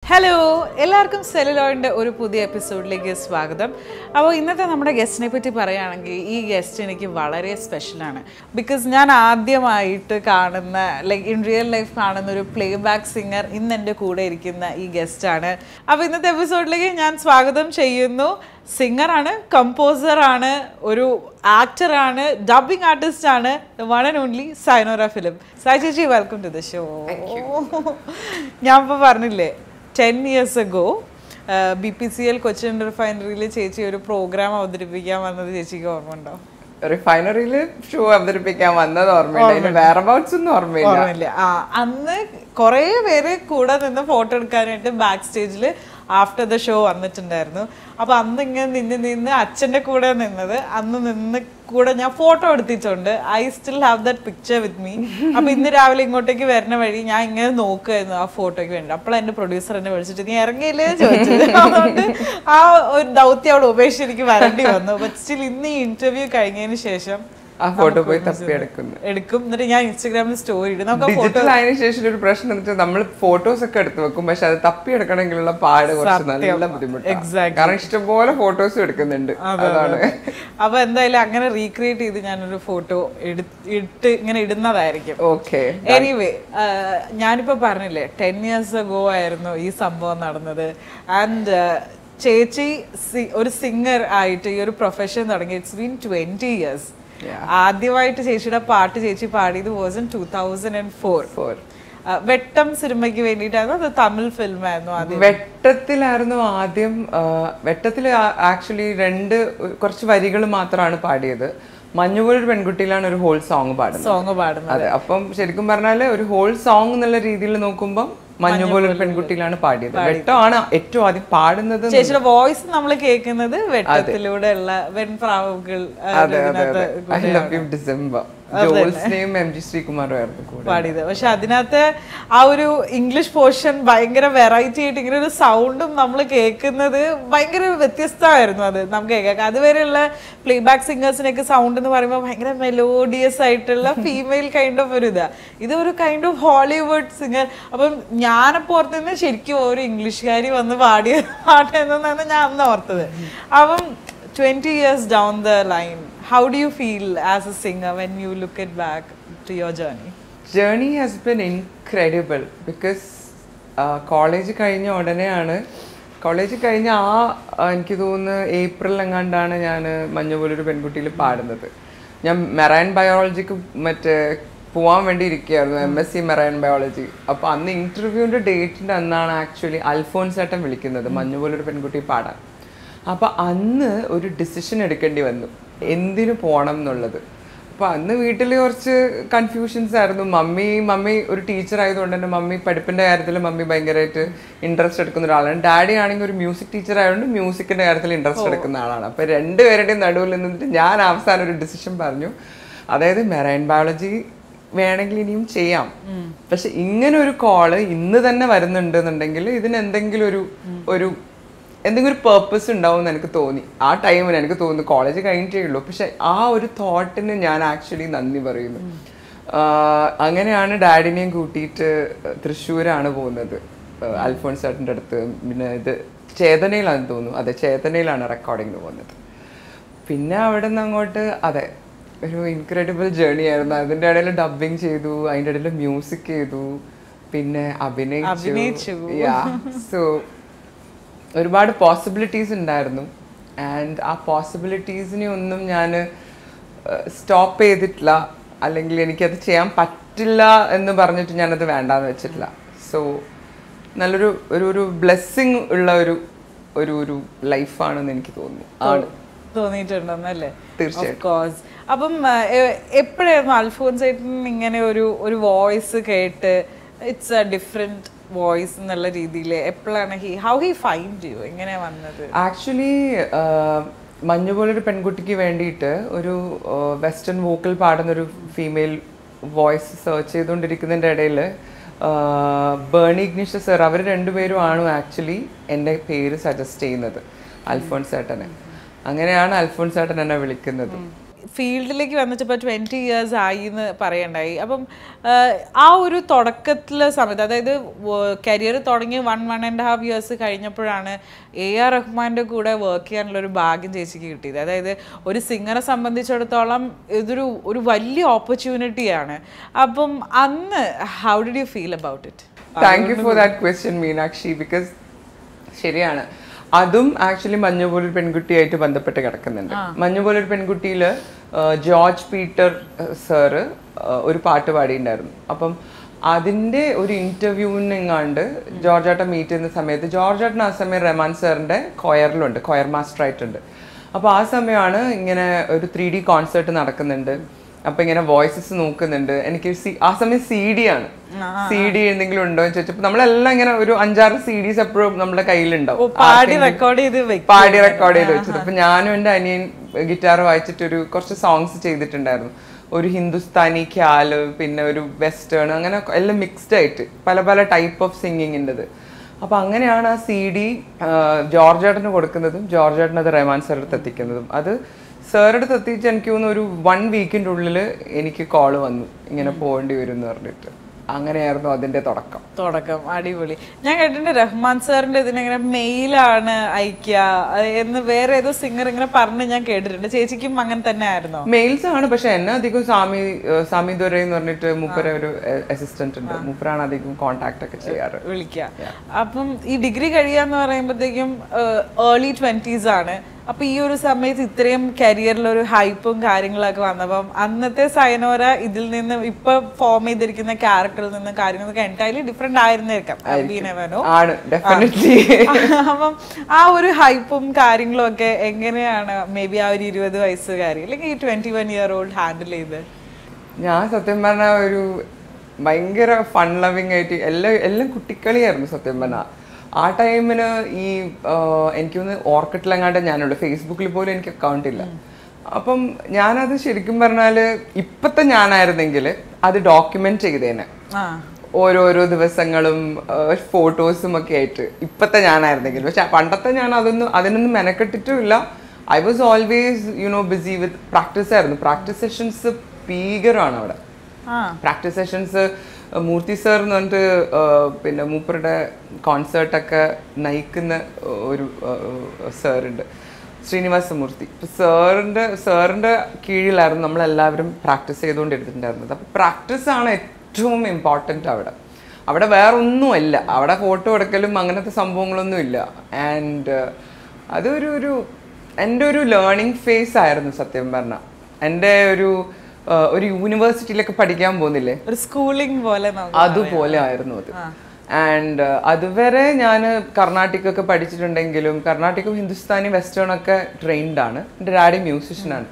Hello എല്ലാവർക്കും സെലുലോയിൻ്റെ ഒരു പുതിയ എപ്പിസോഡിലേക്ക് സ്വാഗതം അപ്പോൾ ഇന്നത്തെ നമ്മുടെ ഗസ്റ്റിനെ പറ്റി പറയുകയാണെങ്കിൽ ഈ ഗസ്റ്റ് എനിക്ക് വളരെ സ്പെഷ്യലാണ് ബിക്കോസ് ഞാൻ ആദ്യമായിട്ട് കാണുന്ന ലൈക്ക് ഇൻ റിയൽ ലൈഫ് കാണുന്ന ഒരു പ്ലേ ബാക്ക് സിംഗർ ഇന്ന് എൻ്റെ കൂടെ ഇരിക്കുന്ന ഈ ഗസ്റ്റാണ് അപ്പോൾ ഇന്നത്തെ എപ്പിസോഡിലേക്ക് ഞാൻ സ്വാഗതം ചെയ്യുന്നു സിംഗറാണ് കമ്പോസറാണ് ഒരു ആക്ടറാണ് ഡബിങ് ആർട്ടിസ്റ്റ് ആണ് one and only Sayanora Philip സായി ചേച്ചി വെൽക്കം ടു ദ ഷോ ഞാൻ ഇപ്പോൾ പറഞ്ഞില്ലേ ten years ago B P C L Cochin റിഫൈനറിയിൽ ചേച്ചി ഒരു പ്രോഗ്രാം അവതരിപ്പിക്കാൻ വന്നത് ചേച്ചിക്ക് ഓർമ്മ ഉണ്ടോ റിഫൈനറിയിൽ ഷോ അവതരിപ്പിക്കാൻ വന്നത് ഓർമ്മയില്ല അതിന് വേറെ അബൌട്ട്സ് ഒന്നും ഓർമ്മയില്ല ഓർമ്മയില്ല ആ അന്ന് കുറേ പേര് കൂടെ നിന്ന് ഫോട്ടോ എടുക്കാനായിട്ട് ബാക്ക് സ്റ്റേജിൽ ആഫ്റ്റർ ദ ഷോ വന്നിട്ടുണ്ടായിരുന്നു അപ്പൊ അന്ന് ഇങ്ങനെ നിന്ന് നിന്ന് അച്ഛന്റെ കൂടെ നിന്നത് അന്ന് നിന്ന് കൂടെ ഞാൻ ഫോട്ടോ എടുത്തിട്ടുണ്ട് I still have that picture with me അപ്പൊ ഇന്ന് രാവിലെ ഇങ്ങോട്ടേക്ക് വരുന്ന വഴി ഞാൻ ഇങ്ങനെ നോക്കുമായിരുന്നു ആ ഫോട്ടോയ്ക്ക് വേണ്ടി അപ്പോൾ എന്റെ പ്രൊഡ്യൂസർ എന്നെ വിളിച്ചിട്ട് നീ ഇറങ്ങിയില്ലേ ചോദിച്ചത് അതുകൊണ്ട് ആ ഒരു ദൗത്യം അവിടെ ഉപേക്ഷിച്ച് എനിക്ക് വരേണ്ടി വന്നു ബട്ട് സ്റ്റിൽ ഇന്ന് ഈ ഇന്റർവ്യൂ കഴിഞ്ഞതിന് ശേഷം ആ ഫോട്ടോ പോയി തപ്പിയെടുക്കുന്നു എടുക്കും എന്നിട്ട് ഞാൻ ഇൻസ്റ്റാഗ്രാമിൽ സ്റ്റോറി ഇടും നമുക്ക് ആ ഫോട്ടോ ഡിജിറ്റൽ ആയതിനു ശേഷം ഒരു പ്രശ്നം എന്ന് വെച്ചാൽ നമ്മൾ ഫോട്ടോസ് ഒക്കെ എടുത്തു വെക്കും പക്ഷെ അത് തപ്പിയെടുക്കണമെങ്കിലുള്ള പാട് കുറച്ച് നല്ല ബുദ്ധിമുട്ടാണ് Exactly. കാരണം ഇഷ്ടംപോലെ ഫോട്ടോസ് എടുക്കുന്നുണ്ട് അതാണ് അപ്പൊ എന്തായാലും അങ്ങനെ റീക്രിയേറ്റ് ചെയ്ത് ഞാനൊരു ഫോട്ടോ ഇട്ട് ഇങ്ങനെ ഇടുന്നതായിരിക്കും ഓക്കെ എനിവേ ഞാനിപ്പോ പറഞ്ഞില്ലേ ടെൻ ഇയേഴ്സ് അഗോ ആയിരുന്നു ഈ സംഭവം നടന്നത് ആൻഡ് ചേച്ചി സി- ഒരു സിംഗർ ആയിട്ട് ഈ ഒരു പ്രൊഫഷൻ തുടങ്ങി ഇറ്റ്സ് ബീൻ ട്വന്റി ഇയേഴ്സ് ആദ്യമായിട്ട് ചേച്ചിയുടെ പാട്ട് ചേച്ചി പാടിയത് was in two thousand and four four Vettam സിനിമയ്ക്ക് വേണ്ടിയിട്ടായിരുന്നു അത് തമിഴ് ഫിലിം ആയിരുന്നു ആദ്യം വെട്ടത്തിലായിരുന്നു ആദ്യം ആ, വെട്ടത്തിൽ ആക്ച്വലി രണ്ട് കുറച്ച് വരികൾ മാത്രമാണ് പാടിയത് മഞ്ഞുപോലൊരു പെൺകുട്ടിയിലാണ് ഒരു ഹോൾ സോങ് പാടുന്നത് സോങ് പാടുന്നത് അതെ അപ്പം ശരിക്കും പറഞ്ഞാല് ഒരു ഹോൾ സോങ് എന്നുള്ള രീതിയിൽ നോക്കുമ്പോൾ മഞ്ഞുപോലൊരു പെൺകുട്ടിയിലാണ് പാടിയത് വെട്ടമാണ് ഏറ്റവും ആദ്യം പാടുന്നത് ചേച്ചിയുടെ വോയിസ് നമ്മൾ കേൾക്കുന്നത് വെട്ടത്തിലൂടെയുള്ള വെൺപ്രാവുകൾ ആ, അതെ അതെ ഇതിനകത്ത് അതെ ഐ ലവ് യു ഡിസംബർ ജോൾസിനെയും എം ജി ശ്രീകുമാറും ആയിരുന്നു കൂടെ പാടിയത് പക്ഷെ അതിനകത്ത് ആ ഒരു ഇംഗ്ലീഷ് പോർഷൻ ഭയങ്കര വെറൈറ്റി ആയിട്ട് ഇങ്ങനെ ഒരു സൗണ്ടും നമ്മൾ കേൾക്കുന്നത് ഭയങ്കര വ്യത്യസ്തമായിരുന്നു അത് നമുക്ക് കേൾക്കാം അതുവരെയുള്ള പ്ലേ ബാക്ക് സിംഗേഴ്സിനൊക്കെ സൗണ്ട് എന്ന് പറയുമ്പോൾ ഭയങ്കര മെലോഡിയസ് ആയിട്ടുള്ള ഫീമെയിൽ കൈൻഡ് ഓഫ് ഒരു ഇതാ ഇത് ഒരു കൈൻഡ് ഓഫ് ഹോളിവുഡ് സിംഗർ അപ്പം ഞാനപ്പോൾ ഓർത്തുനിന്ന് ശരിക്കും ഒരു ഇംഗ്ലീഷുകാരി വന്ന് പാടിയ പാട്ടെന്നാണ് ഞാൻ അന്ന് ഓർത്തത് അപ്പം twenty years down the line how do you feel as a singer when you look it back to your journey journey has been incredible because college കഴിഞ്ഞ ഉടനെയാണ് കോളേജ് കഴിഞ്ഞ ആ ആ, എനിക്ക് തോന്നുന്നു ഏപ്രിൽ എങ്ങാണ്ടാണ് ഞാൻ മഞ്ഞുപോലൊരു പെൺകുട്ടിയിൽ പാടുന്നത് ഞാൻ മെറൈൻ ബയോളജിക്ക് മറ്റേ പോവാൻ വേണ്ടി ഇരിക്കുകയായിരുന്നു M S C marine biology അപ്പോൾ അന്ന് ഇൻ്റർവ്യൂവിൻ്റെ ഡേറ്റിൻ്റെ അന്നാണ് ആക്ച്വലി അൽഫോൻസ് ഏട്ടൻ വിളിക്കുന്നത് മഞ്ഞുപോലൊരു പെൺകുട്ടി പാടാൻ അപ്പോൾ അന്ന് ഒരു ഡിസിഷൻ എടുക്കേണ്ടി വന്നു എന്തിനു പോകണം എന്നുള്ളത് അപ്പോൾ അന്ന് വീട്ടിൽ കുറച്ച് കൺഫ്യൂഷൻസ് ആയിരുന്നു മമ്മി മമ്മി ഒരു ടീച്ചർ ആയതുകൊണ്ട് തന്നെ മമ്മി പഠിപ്പിൻ്റെ കാര്യത്തിൽ മമ്മി ഭയങ്കരമായിട്ട് ഇൻട്രസ്റ്റ് എടുക്കുന്ന ഒരാളാണ് ഡാഡി ആണെങ്കിൽ ഒരു മ്യൂസിക് ടീച്ചർ ആയതുകൊണ്ട് മ്യൂസിക്കിൻ്റെ കാര്യത്തിൽ ഇൻട്രസ്റ്റ് എടുക്കുന്ന ആളാണ് അപ്പോൾ രണ്ടുപേരുടെയും നടുവിൽ നിന്നിട്ട് ഞാൻ അവസാനം ഒരു ഡിസിഷൻ പറഞ്ഞു അതായത് മെറൈൻ ബയോളജി വേണമെങ്കിൽ ഇനിയും ചെയ്യാം പക്ഷെ ഇങ്ങനെ ഒരു കോള് ഇന്ന് തന്നെ വരുന്നുണ്ട് എന്നുണ്ടെങ്കിൽ ഇതിന് എന്തെങ്കിലും ഒരു ഒരു എന്തെങ്കിലും ഒരു പേർപ്പസ് ഉണ്ടാവും എന്ന് എനിക്ക് തോന്നി ആ ടൈമിന് എനിക്ക് തോന്നുന്നു കോളേജ് കഴിഞ്ഞിട്ടേ ഉള്ളൂ പക്ഷെ ആ ഒരു തോട്ടിന് ഞാൻ ആക്ച്വലി നന്ദി പറയുന്നു ആഹ് അങ്ങനെയാണ് ഡാഡിനെയും കൂട്ടിയിട്ട് തൃശ്ശൂരാണ് പോകുന്നത് ആഹ് അൽഫോൺസ് ചേട്ടൻ്റെ അടുത്ത് പിന്നെ ഇത് ചേതനയിലാണെന്ന് തോന്നുന്നു അതെ ചേതനയിലാണ് റെക്കോർഡിങ്ങിന് പോകുന്നത് പിന്നെ അവിടെ നിന്ന് അങ്ങോട്ട് അതെ ഒരു ഇൻക്രെഡിബിൾ ജേർണി ആയിരുന്നു അതിൻ്റെ ഇടയിൽ ഡബിങ് ചെയ്തു അതിൻ്റെ ഇടയിൽ മ്യൂസിക് ചെയ്തു പിന്നെ അഭിനയിച്ചു. അഭിനയിച്ചു സോ ഒരുപാട് പോസിബിലിറ്റീസ് ഉണ്ടായിരുന്നു ആൻഡ് ആ പോസിബിലിറ്റീസിനെ ഒന്നും ഞാൻ സ്റ്റോപ്പ് ചെയ്തിട്ടില്ല അല്ലെങ്കിൽ എനിക്കത് ചെയ്യാൻ പറ്റില്ല എന്ന് പറഞ്ഞിട്ട് ഞാനത് വേണ്ടാന്ന് വെച്ചിട്ടില്ല സോ നല്ലൊരു ഒരു ഒരു ബ്ലെസ്സിങ് ഉള്ള ഒരു ഒരു ഒരു ലൈഫാണെന്ന് എനിക്ക് തോന്നുന്നു ആണ് തോന്നിയിട്ടുണ്ടെന്നല്ലേ തീർച്ചയായിട്ടും. കോഴ്സ് അപ്പം എപ്പോഴായിരുന്നു അൽഫോൻസ് ഏട്ടൻ ഇങ്ങനെ ഒരു ഒരു വോയിസ് കേട്ട് ഇറ്റ്സ് എ ഡിഫറെന്റ് വോയിസ് എന്നുള്ള രീതിയിൽ എപ്പോഴാണ് he how he find you എങ്ങനെ വന്നത് ആക്ച്വലി മഞ്ഞു പോലൊരു പെൺകുട്ടിക്ക് വേണ്ടിയിട്ട് ഒരു വെസ്റ്റേൺ വോക്കൽ പാടുന്ന ഒരു ഫീമെയിൽ വോയിസ് സെർച്ച് ചെയ്തുകൊണ്ടിരിക്കുന്നതിൻ്റെ ഇടയിൽ ബേണി ഇഗ്നിഷ സർ അവർ രണ്ടുപേരും ആണ് ആക്ച്വലി എൻ്റെ പേര് സജസ്റ്റ് ചെയ്യുന്നത് അൽഫോൺസ് ഏട്ടനെ അങ്ങനെയാണ് അൽഫോൺസ് ഏട്ടൻ എന്നെ വിളിക്കുന്നത് ഫീൽഡിലേക്ക് വന്നിട്ട് ഇപ്പോൾ ട്വൻറ്റി ഇയേഴ്സ് ആയി എന്ന് പറയണ്ടായി അപ്പം ആ, ആ ഒരു തുടക്കത്തിലെ സമയത്ത് അതായത് കരിയർ തുടങ്ങി one one and half years കഴിഞ്ഞപ്പോഴാണ് എ ആർ റഹ്മാൻ്റെ കൂടെ വർക്ക് ചെയ്യാനുള്ള ഒരു ഭാഗ്യം ചേച്ചിക്ക് കിട്ടിയത് അതായത് ഒരു സിംഗറെ സംബന്ധിച്ചിടത്തോളം ഇതൊരു ഒരു വലിയ ഓപ്പർച്യൂണിറ്റിയാണ് അപ്പം അന്ന് how did you feel about it thank you for that question Meenakshi because ശരിയാണ് അതും ആക്ച്വലി മഞ്ഞുപോലൊരു പെൺകുട്ടിയായിട്ട് ബന്ധപ്പെട്ട് കിടക്കുന്നുണ്ട് മഞ്ഞുപോലൊരു പെൺകുട്ടിയിൽ ജോർജ് പീറ്റർ സാറ് ഒരു പാട്ട് പാടിയിട്ടുണ്ടായിരുന്നു അപ്പം അതിൻ്റെ ഒരു ഇൻ്റർവ്യൂവിനെങ്ങാണ്ട് ജോർജാട്ട മീറ്റ് ചെയ്യുന്ന സമയത്ത് ജോർജാട്ടൻ ആ സമയം റഹ്മാൻ സാറിൻ്റെ കൊയറിലുണ്ട് കൊയർ മാസ്റ്റർ ആയിട്ടുണ്ട് അപ്പോൾ ആ സമയമാണ് ഇങ്ങനെ ഒരു ത്രീ ഡി കോൺസേർട്ട് നടക്കുന്നുണ്ട് അപ്പൊ ഇങ്ങനെ വോയിസസ് നോക്കുന്നുണ്ട് എനിക്ക് സി- ആ സമയം സി ഡി ആണ് സി ഡി എന്തെങ്കിലും ഉണ്ടോ എന്ന് ചോദിച്ചപ്പോ നമ്മളെല്ലാം ഇങ്ങനെ ഒരു അഞ്ചാറ് സി ഡിസ് എപ്പോഴും നമ്മുടെ കയ്യിലുണ്ടാവും പാടി റെക്കോർഡ് ചെയ്ത് വെക്കും പാടി റെക്കോർഡ് ചെയ്ത് വെച്ചത് അപ്പൊ ഞാനും എൻ്റെ അനിയൻ ഗിറ്റാർ വായിച്ചിട്ട് ഒരു കുറച്ച് സോങ്സ് ചെയ്തിട്ടുണ്ടായിരുന്നു ഒരു ഹിന്ദുസ്ഥാനി ഖ്യാല് പിന്നെ ഒരു വെസ്റ്റേൺ അങ്ങനെ എല്ലാം മിക്സ്ഡ് ആയിട്ട് പല പല ടൈപ്പ് ഓഫ് സിംഗിങ്ങിൻ്റെത് അപ്പൊ അങ്ങനെയാണ് ആ സി ഡി ജോർജേട്ടന് കൊടുക്കുന്നതും ജോർജേട്ടൻ അത് റഹ്മാൻ സാറിൻ്റെ അടുത്ത് എത്തിക്കുന്നതും അത് സാറുടെ അടുത്ത് എത്തിച്ച് എനിക്ക് തോന്നുന്നു ഒരു വൺ വീക്കിൻ്റെ ഉള്ളിൽ എനിക്ക് കോള് വന്നു ഇങ്ങനെ പോകേണ്ടി വരും എന്ന് പറഞ്ഞിട്ട് അങ്ങനെയായിരുന്നു അതിന്റെ തുടക്കം തുടക്കം അടിപൊളി ഞാൻ കേട്ടിട്ടുണ്ട് റഹ്മാൻ സാറിന്റെ ഇതിനെങ്ങനെ മെയിലാണ് അയക്കുക അത് എന്ന് വേറെ ഏതോ സിംഗർ ഇങ്ങനെ പറഞ്ഞ് ഞാൻ കേട്ടിട്ടുണ്ട് ചേച്ചിക്കും അങ്ങനെ തന്നെ ആയിരുന്നോ മെയിൽസ് ആണ് പക്ഷെ എന്നെ അധികം സാമി ഏഹ് സാമി ദുരൈ എന്ന് പറഞ്ഞിട്ട് മൂപ്പര ഒരു അസിസ്റ്റന്റ് ഉണ്ട് മൂപ്പരാണ് അധികം കോണ്ടാക്ട് ഒക്കെ ചെയ്യാറ് വിളിക്കുക അപ്പം ഈ ഡിഗ്രി കഴിയാന്ന് പറയുമ്പോഴത്തേക്കും ഏർലി ട്വന്റീസ് ആണ് അപ്പൊ ഈ ഒരു സമയത്ത് ഇത്രയും കരിയറിൽ ഒരു ഹൈപ്പും കാര്യങ്ങളൊക്കെ വന്നപ്പം അന്നത്തെ സൈനോര ഇതിൽ നിന്ന് ഇപ്പൊ ഫോം ചെയ്തിരിക്കുന്ന ക്യാരക്ടറിൽ നിന്ന് കാര്യങ്ങളൊക്കെ എൻറ്റയർലി ഡിഫറെന്റ് ആയിരുന്നേക്കാം അഭിനവനോ ആണ് ഡെഫിനറ്റ്ലി അപ്പം ആ ഒരു ഹൈപ്പും കാര്യങ്ങളും ഒക്കെ എങ്ങനെയാണ് മേ ബി ആ ഒരു ഇരുപത് വയസ്സുകാരി അല്ലെങ്കിൽ ഈ twenty one year old handle ചെയ്ത് ഞാൻ സത്യം പറഞ്ഞ ഒരു ഭയങ്കര ഫൺ ലവിങ് ആയിട്ട് എല്ലാം എല്ലാം കുട്ടിക്കളിയായിരുന്നു സത്യം പറഞ്ഞാൽ ആ ടൈമിന് ഈ ആഹ്, എനിക്കൊന്ന് ഓർക്കിഡിലെങ്ങാണ്ട് ഞാനുള്ളൂ ഫേസ്ബുക്കിൽ പോലും എനിക്ക് അക്കൗണ്ട് ഇല്ല അപ്പം ഞാനത് ശരിക്കും പറഞ്ഞാല് ഇപ്പത്തെ ഞാനായിരുന്നെങ്കിൽ അത് ഡോക്യുമെന്റ് ചെയ്തേനെ ആ ഓരോരോ ദിവസങ്ങളും ഫോട്ടോസും ഒക്കെ ആയിട്ട് ഇപ്പത്തെ ഞാനായിരുന്നെങ്കിൽ പക്ഷെ പണ്ടത്തെ ഞാൻ അതൊന്നും അതിനൊന്നും മെനക്കെട്ടിട്ടുമില്ല I was always you know busy with practice ആയിരുന്നു പ്രാക്ടീസ് സെഷൻസ് ഭീകരമാണ് അവിടെ ആ പ്രാക്ടീസ് സെഷൻസ് മൂർത്തി സാർ എന്ന് പറഞ്ഞിട്ട് ആ, പിന്നെ മൂപ്പറുടെ കോൺസേർട്ടൊക്കെ നയിക്കുന്ന ഒരു സാറുണ്ട് ശ്രീനിവാസ മൂർത്തി സാറിൻ്റെ സാറിൻ്റെ കീഴിലായിരുന്നു നമ്മളെല്ലാവരും പ്രാക്ടീസ് ചെയ്തുകൊണ്ടിരുന്നിട്ടുണ്ടായിരുന്നത് അപ്പോൾ പ്രാക്ടീസ് ആണ് ഏറ്റവും ഇമ്പോർട്ടൻ്റ് അവിടെ അവിടെ വേറെ ഒന്നുമല്ല അവിടെ ഫോട്ടോ എടുക്കലും അങ്ങനത്തെ സംഭവങ്ങളൊന്നും ഇല്ല ആൻഡ് അതൊരു ഒരു എൻ്റെ ഒരു ലേണിംഗ് ഫേസ് ആയിരുന്നു സത്യം പറഞ്ഞാൽ എൻ്റെ ഒരു ആ, ഒരു യൂണിവേഴ്സിറ്റിയിലൊക്കെ പഠിക്കാൻ പോകുന്നില്ലേ ഒരു സ്കൂളിംഗ് പോലെ നമുക്ക് അതുപോലെ ആയിരുന്നു അത് ആൻഡ് അതുവരെ ഞാൻ കർണാട്ടിക് ഒക്കെ പഠിച്ചിട്ടുണ്ടെങ്കിലും കർണാട്ടിക്കും ഹിന്ദുസ്ഥാനി വെസ്റ്റേൺ ഒക്കെ ട്രെയിൻഡ് ആണ് എൻ്റെ ഡാഡി മ്യൂസിഷ്യനാണ്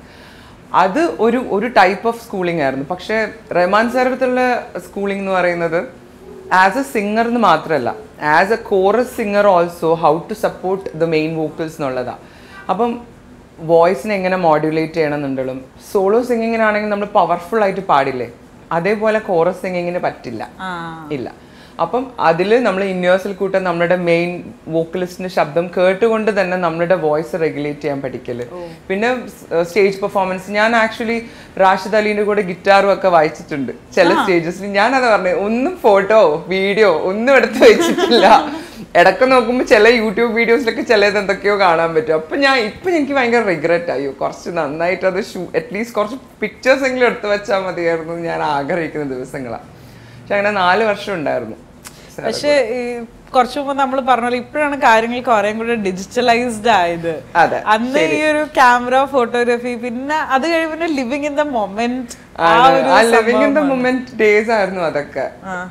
അത് ഒരു ഒരു ടൈപ്പ് ഓഫ് സ്കൂളിംഗ് ആയിരുന്നു പക്ഷേ റഹ്മാൻ സാറിൻ്റെ അടുത്തുള്ള സ്കൂളിംഗ് എന്ന് പറയുന്നത് ആസ് എ സിംഗർ എന്ന് മാത്രമല്ല as a chorus singer also how to support the main vocals എന്നുള്ളതാണ് അപ്പം വോയിസിനെ എങ്ങനെ മോഡുലേറ്റ് ചെയ്യണം എന്നുണ്ടല്ലോ സോളോ സിംഗിങ്ങിനാണെങ്കിൽ നമ്മൾ പവർഫുൾ ആയിട്ട് പാടില്ലേ അതേപോലെ കോറസ് സിംഗിങ്ങിന് പറ്റില്ല ആ ഇല്ല അപ്പം അതിൽ നമ്മൾ ഇന്നേഴ്സിൽ കൂട്ടം നമ്മുടെ മെയിൻ വോക്കലിസ്റ്റിന്റെ ശബ്ദം കേട്ടുകൊണ്ട് തന്നെ നമ്മളുടെ വോയിസ് റെഗുലേറ്റ് ചെയ്യാൻ പഠിക്കല് പിന്നെ സ്റ്റേജ് പെർഫോമൻസ് ഞാൻ ആക്ച്വലി റാഷിദ് അലീന്റെ കൂടെ ഗിറ്റാറും ഒക്കെ വായിച്ചിട്ടുണ്ട് ചില സ്റ്റേജസിൽ ഞാൻ അത് പറഞ്ഞു ഒന്നും ഫോട്ടോ വീഡിയോ ഒന്നും എടുത്ത് വെച്ചിട്ടില്ല ഇടയ്ക്ക് നോക്കുമ്പോൾ ചില യൂട്യൂബ് വീഡിയോസിലൊക്കെ ചിലത് എന്തൊക്കെയോ കാണാൻ പറ്റും അപ്പൊ ഞാൻ ഇപ്പൊ എനിക്ക് ഭയങ്കര റിഗ്രറ്റ് ആയോ കുറച്ച് നന്നായിട്ട് അത് ഷൂ അറ്റ്ലീസ്റ്റ് കുറച്ച് പിക്ചേഴ്സ് എങ്കിലും എടുത്ത് വെച്ചാൽ മതിയായിരുന്നു എന്ന് ഞാൻ ആഗ്രഹിക്കുന്ന ദിവസങ്ങളാണ് പക്ഷെ അങ്ങനെ നാല് വർഷം ഉണ്ടായിരുന്നു പക്ഷെ ഈ കുറച്ചു മുമ്പ് നമ്മൾ പറഞ്ഞ പോലെ ഇപ്പോഴാണ് കാര്യങ്ങൾ കുറേ കൂടെ ഡിജിറ്റലൈസ്ഡ് ആയത് അതെ അന്ന് ഈ ഒരു ക്യാമറ ഫോട്ടോഗ്രാഫി പിന്നെ അത് കഴിയുമ്പോൾ ലിവിങ് ഇൻ ദ മൊമെന്റ് ആ ആണ്. ഒരു ആ living in the moment days ആയിരുന്നു അതൊക്കെ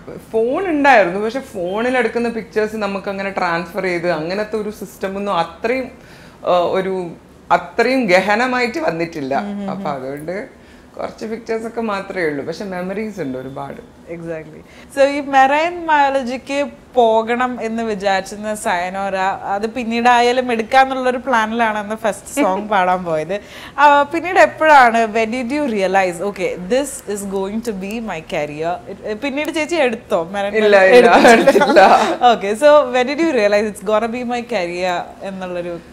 ഫോൺ ഉണ്ടായിരുന്നു പക്ഷെ ഫോണിൽ എടുക്കുന്ന പിക്ചേഴ്സ് നമുക്ക് അങ്ങനെ ട്രാൻസ്ഫർ ചെയ്ത് അങ്ങനത്തെ ഒരു സിസ്റ്റം ഒന്നും അത്രയും ആ, ഒരു അത്രയും ഗഹനമായിട്ട് വന്നിട്ടില്ല അപ്പൊ അതുകൊണ്ട് കുറച്ച് പിക്ചേഴ്സ് ഒക്കെ മാത്രമേ ഉള്ളൂ പക്ഷെ മെമ്മറീസ് ഉണ്ട് ഒരുപാട് എക്സാക്ട്ലി സോ ഈ മെറൈൻ ബയോളജിക്ക് പോകണം എന്ന് വിചാരിച്ചിരുന്ന സയനോര അത് പിന്നീടായാലും എടുക്കാന്നുള്ള ഒരു പ്ലാനിലാണ് അന്ന് ഫസ്റ്റ് സോങ് പാടാൻ പോയത് ആ, പിന്നീട് എപ്പോഴാണ് when did you realise okay this is going to be my career പിന്നീട് ചേച്ചി എടുത്തോ ഇല്ല, ഇല്ല, എടുത്തില്ല. Okay so when did you realise it's gonna be my career എന്നുള്ളൊരു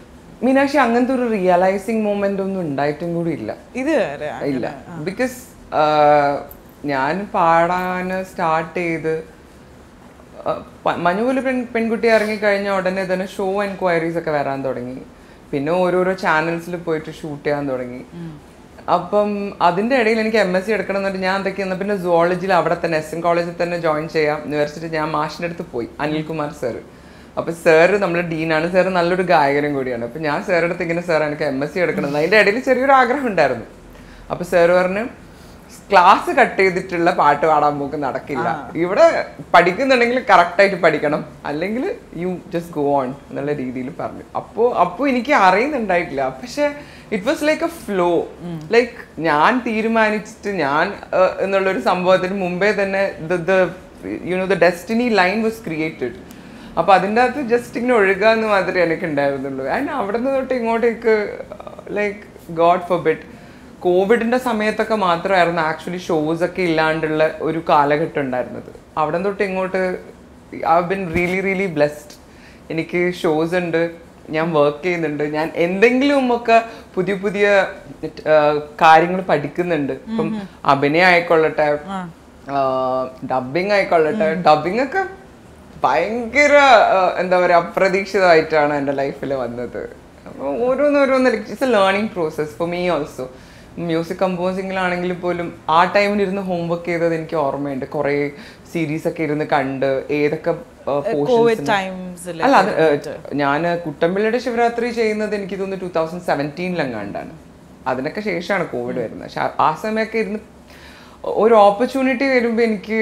മീനാക്ഷി അങ്ങനത്തെ ഒരു റിയലൈസിങ് മൂമെന്റ് ഒന്നും ഉണ്ടായിട്ടും കൂടി ഇല്ല ഇത് വരെ ഇല്ല ബിക്കോസ് ഞാൻ പാടാൻ സ്റ്റാർട്ട് ചെയ്ത് ആ, പ- മഞ്ഞു പോലെ പെൺ പെൺകുട്ടി ഇറങ്ങി കഴിഞ്ഞ ഉടനെ തന്നെ ഷോ എൻക്വയറീസ് ഒക്കെ വരാൻ തുടങ്ങി പിന്നെ ഓരോരോ ചാനൽസിൽ പോയിട്ട് ഷൂട്ട് ചെയ്യാൻ തുടങ്ങി അപ്പം അതിന്റെ ഇടയിൽ എനിക്ക് എം എസ് സി എടുക്കണം എന്നിട്ട് ഞാൻ എന്തൊക്കെ എന്നാൽ പിന്നെ സുവോളജിയിൽ അവിടെ തന്നെ എസ് എൻ കോളേജിൽ തന്നെ ജോയിൻ ചെയ്യാം എന്ന് വിചാരിച്ചിട്ട് ഞാൻ മാഷിൻ്റെ അടുത്ത് പോയി അനിൽകുമാർ സാറ് അപ്പൊ സാറ് നമ്മുടെ ഡീനാണ് സാറ് നല്ലൊരു ഗായകനും കൂടിയാണ് അപ്പൊ ഞാൻ സാറുടെ അടുത്ത് ഇങ്ങനെ സാർ എനിക്ക് എം എസ് സി എടുക്കണം അതിന്റെ ഇടയിൽ ചെറിയൊരു ആഗ്രഹം ഉണ്ടായിരുന്നു അപ്പൊ സാറ് പറഞ്ഞു ക്ലാസ് കട്ട് ചെയ്തിട്ടുള്ള പാട്ട് പാടാൻ പോക്ക് നടക്കില്ല ഇവിടെ പഠിക്കുന്നുണ്ടെങ്കിൽ കറക്റ്റ് ആയിട്ട് പഠിക്കണം അല്ലെങ്കിൽ യു ജസ്റ്റ് ഗോ ഓൺ എന്നുള്ള രീതിയിൽ പറഞ്ഞു അപ്പോൾ അപ്പോൾ എനിക്ക് അറിയുന്നുണ്ടായിട്ടില്ല പക്ഷെ it was like a flow like ഞാൻ തീരുമാനിച്ചിട്ട് ഞാൻ uh, എന്നുള്ളൊരു സംഭവത്തിന് മുമ്പേ തന്നെ you know the destiny line was created അപ്പൊ അതിൻ്റെ അകത്ത് ജസ്റ്റ് ഇങ്ങനെ ഒഴുകുക എന്ന് മാത്രമേ എനിക്ക് ഉണ്ടായിരുന്നുള്ളൂ ആൻഡ് അവിടെ നിന്ന് തൊട്ട് ഇങ്ങോട്ടേക്ക് ലൈക്ക് ഗോഡ് ഫോർ ബിറ്റ് കോവിഡിന്റെ സമയത്തൊക്കെ മാത്രമായിരുന്നു ആക്ച്വലി ഷോസ് ഒക്കെ ഇല്ലാണ്ടുള്ള ഒരു കാലഘട്ടം ഉണ്ടായിരുന്നത് അവിടെ തൊട്ട് ഇങ്ങോട്ട് I been really really blessed എനിക്ക് ഷോസ് ഉണ്ട് ഞാൻ വർക്ക് ചെയ്യുന്നുണ്ട് ഞാൻ എന്തെങ്കിലും ഒക്കെ പുതിയ പുതിയ കാര്യങ്ങൾ പഠിക്കുന്നുണ്ട് ഇപ്പം അഭിനയം ആയിക്കൊള്ളട്ടെ ഡബിങ് ആയിക്കൊള്ളട്ടെ ഡബിങ് ഒക്കെ ഭയങ്കര ആ, എന്താ പറയുക അപ്രതീക്ഷിതമായിട്ടാണ് എൻ്റെ ലൈഫിൽ വന്നത് അപ്പോൾ ഓരോന്നോരോന്ന് it's a learning process for me also music കമ്പോസിങ്ങിലാണെങ്കിൽ പോലും ആ ടൈമിൽ ഇരുന്ന് ഹോംവർക്ക് ചെയ്തത് എനിക്ക് ഓർമ്മയുണ്ട് കുറേ സീരീസ് ഒക്കെ ഇരുന്ന് കണ്ട് ഏതൊക്കെ കോവിഡ് പോർഷൻസ് ടൈംസിൽ അല്ല അത് ഞാൻ കുട്ടമ്പിള്ളിയുടെ ശിവരാത്രി ചെയ്യുന്നത് എനിക്ക് തോന്നുന്നു ടൂ തൗസൻഡ് സെവൻറ്റീനിലെങ്ങാണ്ടാണ് അതിനൊക്കെ ശേഷമാണ് കോവിഡ് വരുന്നത് പക്ഷെ ആ- ആ സമയമൊക്കെ ഇരുന്ന് ഒരു ഓപ്പർച്യൂണിറ്റി വരുമ്പോൾ എനിക്ക്